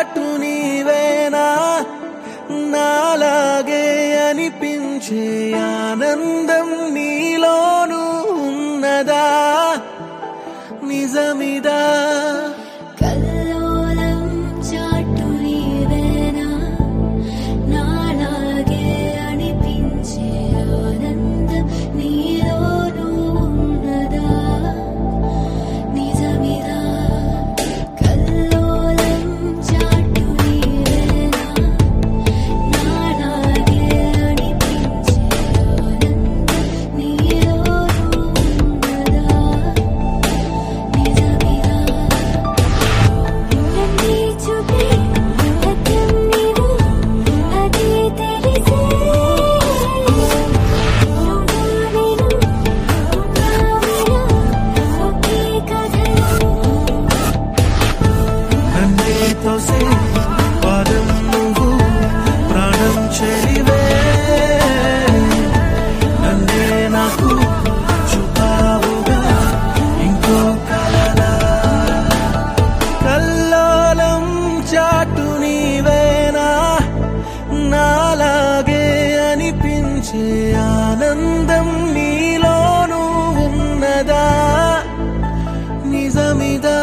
చాటు నీవేనా నాలాగే అనిపించే ఆనందం నీలోనూ ఉన్నదా నిజమిదా కల్లోలం చాటు నీవేనా నాలాగే అనిపించే ఆనందం నీలోనూ ఉన్నదా నిజమిదా కల్లోలం చాటు నీవేనా నాలాగే అనిపించే ఆనందం నీలోనూ ఉన్నదా నిజమిదా నన్నే చూపే అద్దం నీవు అది తెలిసే నువ్వు నేను ఉన్నామేనా ఒకే కథలో నన్నే తోసే పాదం నువ్వు ప్రాణం చెలివే నన్నే నాకు చూపావుగా ఇంకో కలలా కల్లోలం చాటు నీవేనా నాలాగే అనిపించే ఆనందం నీలోనూ ఉన్నదా నిజమిదా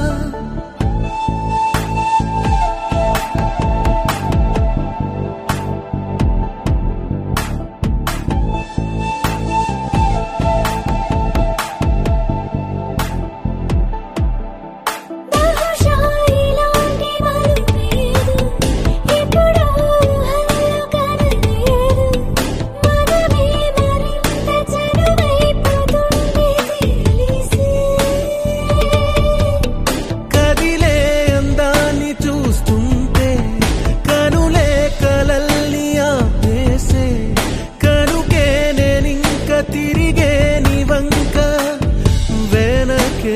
బహుశా ఇలాంటి మలుపేదు ఎప్పుడూ ఊహల్లో కనలేదు మనమే మరింత చనువైపోతుంటే తెలిసే కదిలే అందాన్ని చూస్తుంటే కనులే కలల్ని ఆపేసే కనుకే నేనింక తిరిగే నివంక వెనకే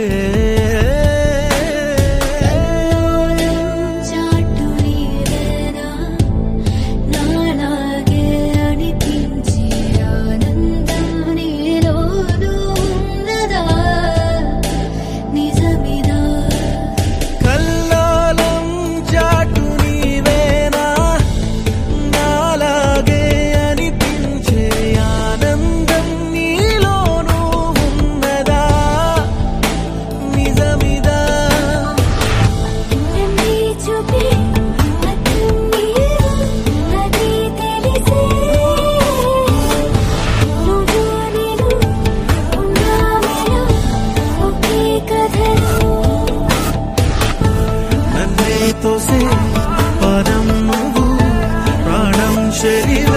చాటు నీవేనా నాలాగే అనిపించే ఆనందం నీలోనూ ఉన్నదా నిజమిదా కల్లోలం చాటు నీవేనా నాలాగే అనిపించే ఆనందం నీలోనూ ఉన్నదా నిజమిదా నన్నే చూపే అద్దం నీవు అది తెలిసే నువ్వు నేను ఉన్నామేనా ఒకే కథలో నన్నే తోసే పదం నువ్వు ప్రాణం శరీరం